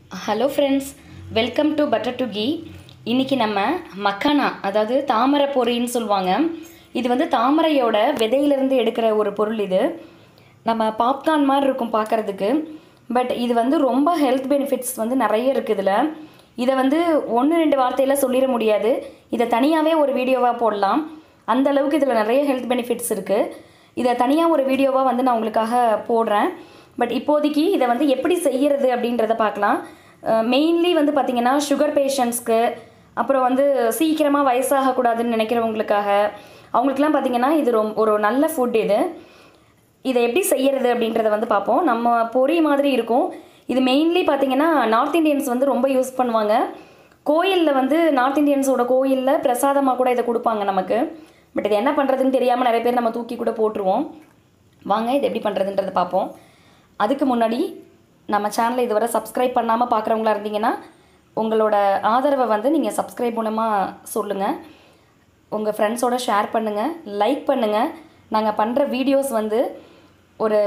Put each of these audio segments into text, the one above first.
hello friends welcome to butter to ghee இன்றைக்கி நம்ம மக்கானா அதாவது தாமரை பொரின்னு சொல்லுவாங்க இது வந்து தாமரையோட விதையிலிருந்து எடுக்கிற ஒரு பொருள் இது நம்ம பாப்கார்ன் மாதிரி இருக்கும் பார்க்குறதுக்கு பட் இது வந்து ரொம்ப ஹெல்த் பெனிஃபிட்ஸ் வந்து நிறைய இருக்குது இதில் இதை வந்து ஒன்று ரெண்டு வார்த்தையில் சொல்லிட முடியாது இதை தனியாகவே ஒரு வீடியோவாக போடலாம் அந்த அளவுக்கு இதில் நிறைய ஹெல்த் பெனிஃபிட்ஸ் இருக்குது இதை தனியாக ஒரு வீடியோவாக வந்து நான் உங்களுக்காக போடுறேன் பட் இப்போதைக்கு இதை வந்து எப்படி செய்யறது அப்படின்றத பார்க்கலாம் மெயின்லி வந்து பார்த்திங்கன்னா சுகர் பேஷண்ட்ஸ்க்கு அப்புறம் வந்து சீக்கிரமாக வயசாகக்கூடாதுன்னு நினைக்கிறவங்களுக்காக அவங்களுக்குலாம் பார்த்திங்கன்னா இது ரொம் ஒரு நல்ல ஃபுட் இது இதை எப்படி செய்யறது அப்படின்றத வந்து பார்ப்போம் நம்ம பொரி மாதிரி இருக்கும் இது மெயின்லி பார்த்தீங்கன்னா நார்த் இந்தியன்ஸ் வந்து ரொம்ப யூஸ் பண்ணுவாங்க கோயிலில் வந்து நார்த் இந்தியன்ஸோட கோயிலில் பிரசாதமாக கூட இதை கொடுப்பாங்க நமக்கு பட் இது என்ன பண்ணுறதுன்னு தெரியாமல் நிறைய பேர் நம்ம தூக்கி கூட போட்டுருவோம் வாங்க இது எப்படி பண்ணுறதுன்றதை பார்ப்போம் அதுக்கு முன்னாடி நம்ம சேனலை இதுவரை சப்ஸ்கிரைப் பண்ணாமல் பார்க்குறவங்களா இருந்தீங்கன்னா உங்களோட ஆதரவை வந்து நீங்கள் சப்ஸ்கிரைப் மூலமாக சொல்லுங்கள் உங்கள் ஃப்ரெண்ட்ஸோட ஷேர் பண்ணுங்கள் லைக் பண்ணுங்கள் நாங்கள் பண்ணுற வீடியோஸ் வந்து ஒரு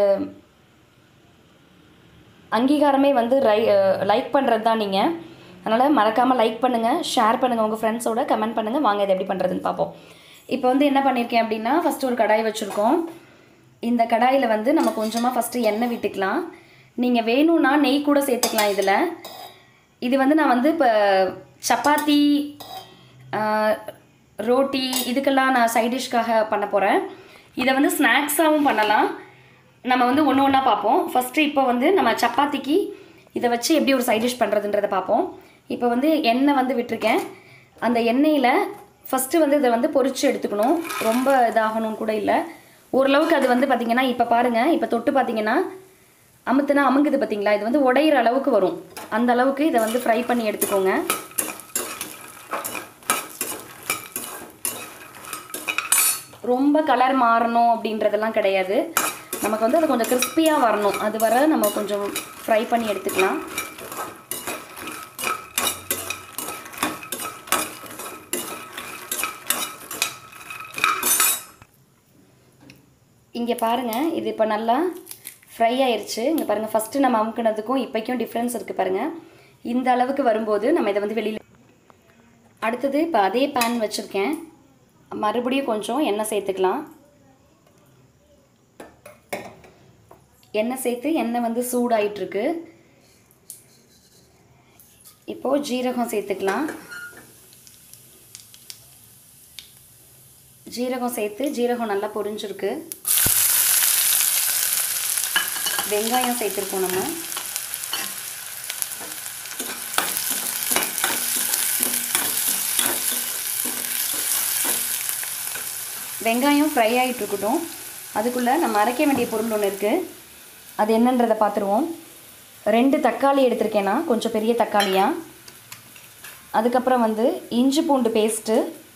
அங்கீகாரமே வந்து ரை லைக் பண்ணுறது தான் நீங்கள் அதனால் மறக்காமல் லைக் பண்ணுங்கள் ஷேர் பண்ணுங்கள் உங்கள் ஃப்ரெண்ட்ஸோட கமெண்ட் பண்ணுங்கள் வாங்க இது எப்படி பண்ணுறதுன்னு பார்ப்போம் இப்போ வந்து என்ன பண்ணியிருக்கேன் அப்படின்னா ஃபஸ்ட்டு ஒரு கடாய் வச்சுருக்கோம் இந்த கடாயில் வந்து நம்ம கொஞ்சமாக ஃபஸ்ட்டு எண்ணெய் விட்டுக்கலாம் நீங்கள் வேணும்னா நெய் கூட சேர்த்துக்கலாம் இதில் இது வந்து நான் வந்து இப்போ சப்பாத்தி ஆஹ், ரோட்டி இதுக்கெல்லாம் நான் சைட் டிஷ்க்காக பண்ண போகிறேன் இதை வந்து ஸ்நாக்ஸாகவும் பண்ணலாம் நம்ம வந்து ஒன்று ஒன்றா பார்ப்போம் ஃபஸ்ட்டு இப்போ வந்து நம்ம சப்பாத்திக்கு இதை வச்சு எப்படி ஒரு சைட் டிஷ் பண்ணுறதுன்றதை பார்ப்போம் இப்போ வந்து எண்ணெய் வந்து விட்டிருக்கேன் அந்த எண்ணெயில் ஃபஸ்ட்டு வந்து இதை வந்து பொரிச்சு எடுத்துக்கணும் ரொம்ப இதாகணும்னு கூட இல்லை ஓரளவுக்கு அது வந்து பார்த்திங்கன்னா இப்போ பாருங்கள் இப்போ தொட்டு பார்த்தீங்கன்னா அமுத்துனா அமுங்குது பார்த்தீங்களா இது வந்து உடையிற அளவுக்கு வரும் அந்த அளவுக்கு இதை வந்து ஃப்ரை பண்ணி எடுத்துக்கோங்க ரொம்ப கலர் மாறணும் அப்படின்றதெல்லாம் கிடையாது நமக்கு வந்து அது கொஞ்சம் கிறிஸ்பியாக வரணும் அது வர நம்ம கொஞ்சம் ஃப்ரை பண்ணி எடுத்துக்கலாம் இங்கே பாருங்கள் இது இப்போ நல்லா ஃப்ரை ஆயிருச்சு இங்கே பாருங்கள் ஃபஸ்ட்டு நம்ம அமுக்குனதுக்கும் இப்போக்கும் டிஃப்ரென்ஸ் இருக்குது பாருங்கள் இந்த அளவுக்கு வரும்போது நம்ம இதை வந்து வெளியில் அடுத்தது இப்போ அதே பேன் வச்சுருக்கேன் மறுபடியும் கொஞ்சம் எண்ணெய் சேர்த்துக்கலாம் எண்ணெய் சேர்த்து எண்ணெய் வந்து சூடாயிட்டிருக்கு இப்போது ஜீரகம் சேர்த்துக்கலாம் ஜீரகம் சேர்த்து ஜீரகம் நல்லா பொரிஞ்சிருக்கு வெங்காயம் சேர்த்துருக்கோம் நம்ம வெங்காயம் ஃப்ரை ஆகிட்டு இருக்கட்டும் அதுக்குள்ளே நம்ம அரைக்க வேண்டிய பொருள் ஒன்று இருக்குது அது என்னன்றதை பார்த்துருவோம் ரெண்டு தக்காளி எடுத்திருக்கேன் நான் கொஞ்சம் பெரிய தக்காளியாக அதுக்கப்புறம் வந்து இஞ்சி பூண்டு பேஸ்ட்டு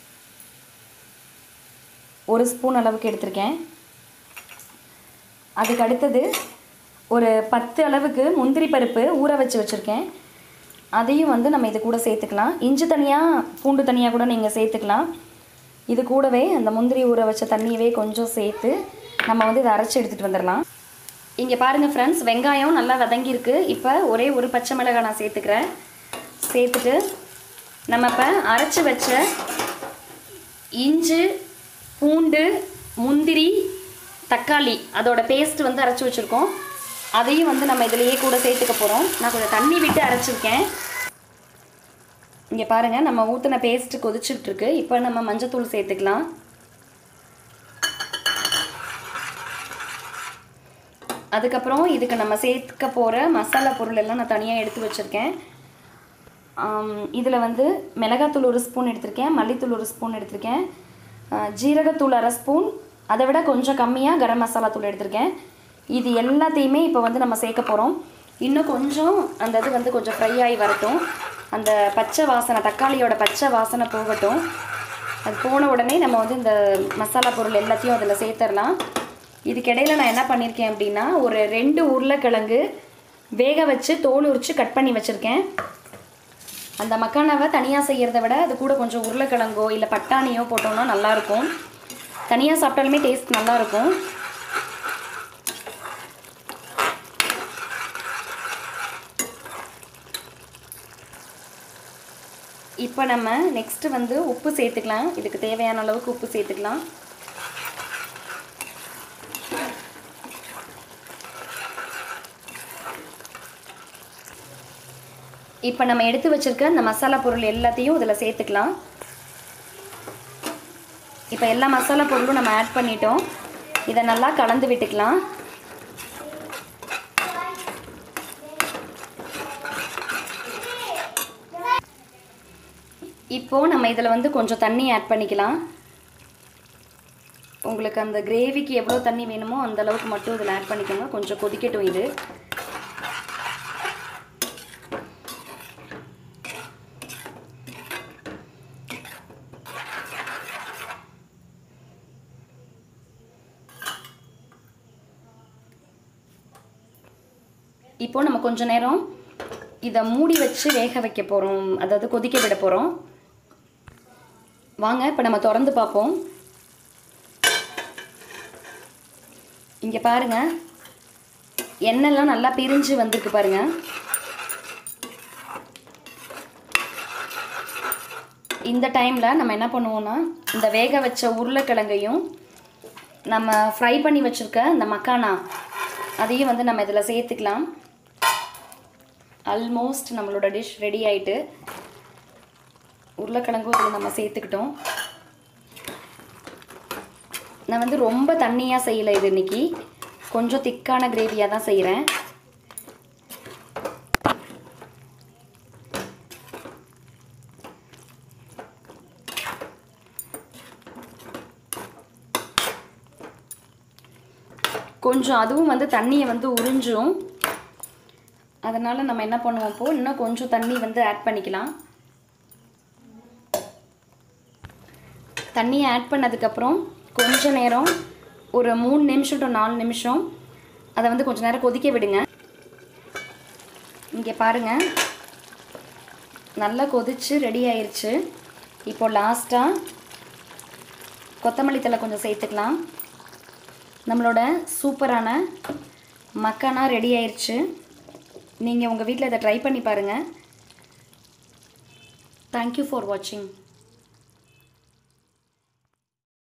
ஒரு ஸ்பூன் அளவுக்கு எடுத்திருக்கேன் அதுக்கு அடுத்தது ஒரு பத்து அளவுக்கு முந்திரி பருப்பு ஊற வச்சு வச்சுருக்கேன் அதையும் வந்து நம்ம இது கூட சேர்த்துக்கலாம் இஞ்சி தனியாக பூண்டு தனியாக கூட நீங்கள் சேர்த்துக்கலாம் இது கூடவே அந்த முந்திரி ஊற வச்ச தண்ணியவே கொஞ்சம் சேர்த்து நம்ம வந்து இதை அரைச்சி எடுத்துகிட்டு வந்துடலாம் இங்கே பாருங்கள் ஃப்ரெண்ட்ஸ் வெங்காயம் நல்லா வதங்கியிருக்கு இப்போ ஒரே ஒரு பச்சை மிளகாய் நான் சேர்த்துக்கிறேன் சேர்த்துட்டு நம்ம இப்போ அரைச்சி வச்ச இஞ்சி பூண்டு முந்திரி தக்காளி அதோட பேஸ்ட் வந்து அரைச்சி வச்சுருக்கோம் அதையும் வந்து நம்ம இதிலேயே கூட சேர்த்துக்க போகிறோம் நான் கொஞ்சம் தண்ணி விட்டு அரைச்சிருக்கேன் இங்கே பாருங்கள் நம்ம ஊற்றின பேஸ்ட்டு கொதிச்சுட்டு இருக்கு இப்போ நம்ம மஞ்சத்தூள் சேர்த்துக்கலாம் அதுக்கப்புறம் இதுக்கு நம்ம சேர்த்துக்க போகிற மசாலா பொருள் எல்லாம் நான் தனியாக எடுத்து வச்சுருக்கேன் இதில் வந்து மிளகாத்தூள் ஒரு ஸ்பூன் எடுத்திருக்கேன் மல்லித்தூள் ஒரு ஸ்பூன் எடுத்திருக்கேன் ஆஹ் ஜீரகத்தூள் அரை ஸ்பூன் அதை விட கொஞ்சம் கம்மியாக கரம் மசாலா தூள் எடுத்திருக்கேன் இது எல்லாத்தையுமே இப்போ வந்து நம்ம சேர்க்க போகிறோம் இன்னும் கொஞ்சம் அந்த இது வந்து கொஞ்சம் ஃப்ரை ஆகி வரட்டும் அந்த பச்சை வாசனை தக்காளியோட பச்சை வாசனை போகட்டும் அது போன உடனே நம்ம வந்து இந்த மசாலா பொருள் எல்லாத்தையும் அதில் சேர்த்துடலாம் இதுக்கிடையில் நான் என்ன பண்ணியிருக்கேன் அப்படின்னா ஒரு ரெண்டு உருளைக்கிழங்கு வேக வச்சு தோல் உரித்து கட் பண்ணி வச்சுருக்கேன் அந்த மக்கானாவை தனியாக செய்கிறத விட அது கூட கொஞ்சம் உருளைக்கிழங்கோ இல்லை பட்டாணியோ போட்டோம்னா நல்லாயிருக்கும் தனியாக சாப்பிட்டாலுமே டேஸ்ட் நல்லாயிருக்கும் இப்போ நம்ம நெக்ஸ்ட்டு வந்து உப்பு சேர்த்துக்கலாம் இதுக்கு தேவையான அளவுக்கு உப்பு சேர்த்துக்கலாம் இப்போ நம்ம எடுத்து வச்சிருக்க இந்த மசாலா பொருள் எல்லாத்தையும் இதில் சேர்த்துக்கலாம் இப்போ எல்லா மசாலா பொருளும் நம்ம ஆட் பண்ணிட்டோம் இதை நல்லா கலந்து விட்டுக்கலாம் இப்போது நம்ம இதில் வந்து கொஞ்சம் தண்ணி ஆட் பண்ணிக்கலாம் உங்களுக்கு அந்த கிரேவிக்கு எவ்வளோ தண்ணி வேணுமோ அந்த அளவுக்கு மட்டும் இதில் ஆட் பண்ணிக்கோங்க கொஞ்சம் கொதிக்கட்டும் இது இப்போ நம்ம கொஞ்ச நேரம் இதை மூடி வச்சு வேக வைக்க போகிறோம் அதாவது கொதிக்க விட போகிறோம் வாங்க இப்போ நம்ம திறந்து பார்ப்போம் இங்கே பாருங்க எண்ணெய்லாம் நல்லா பிரிஞ்சு வந்திருக்கு பாருங்க இந்த டைமில் நம்ம என்ன பண்ணுவோம்னா இந்த வேக வச்ச உருளைக்கிழங்கையும் நம்ம ஃப்ரை பண்ணி வச்சுருக்க இந்த மக்கானா அதையும் வந்து நம்ம இதில் சேர்த்துக்கலாம் ஆல்மோஸ்ட் நம்மளோட டிஷ் ரெடி ஆயிட்டு உருளைக்கிழங்கும் இதில் நம்ம சேர்த்துக்கிட்டோம் நான் வந்து ரொம்ப தண்ணியாக செய்யலை இது இன்னைக்கு கொஞ்சம் திக்கான கிரேவியாக தான் செய்கிறேன் கொஞ்சம் அதுவும் வந்து தண்ணியை வந்து உறிஞ்சும் அதனால் நம்ம என்ன பண்ணுவோம் இப்போ இன்னும் கொஞ்சம் தண்ணி வந்து ஆட் பண்ணிக்கலாம் தண்ணியை ஆட் பண்ணதுக்கப்புறம் கொஞ்ச நேரம் ஒரு மூணு நிமிஷம் டு நாலு நிமிஷம் அதை வந்து கொஞ்ச நேரம் கொதிக்க விடுங்க இங்கே பாருங்கள் நல்லா கொதிச்சு ரெடி ஆயிருச்சு இப்போ லாஸ்ட்டாக கொத்தமல்லி தழை கொஞ்சம் சேர்த்துக்கலாம் நம்மளோட சூப்பரான மக்கானா ரெடி ஆயிருச்சு நீங்கள் உங்கள் வீட்டில் இதை ட்ரை பண்ணி பாருங்கள் தேங்க்யூ ஃபார் வாட்சிங்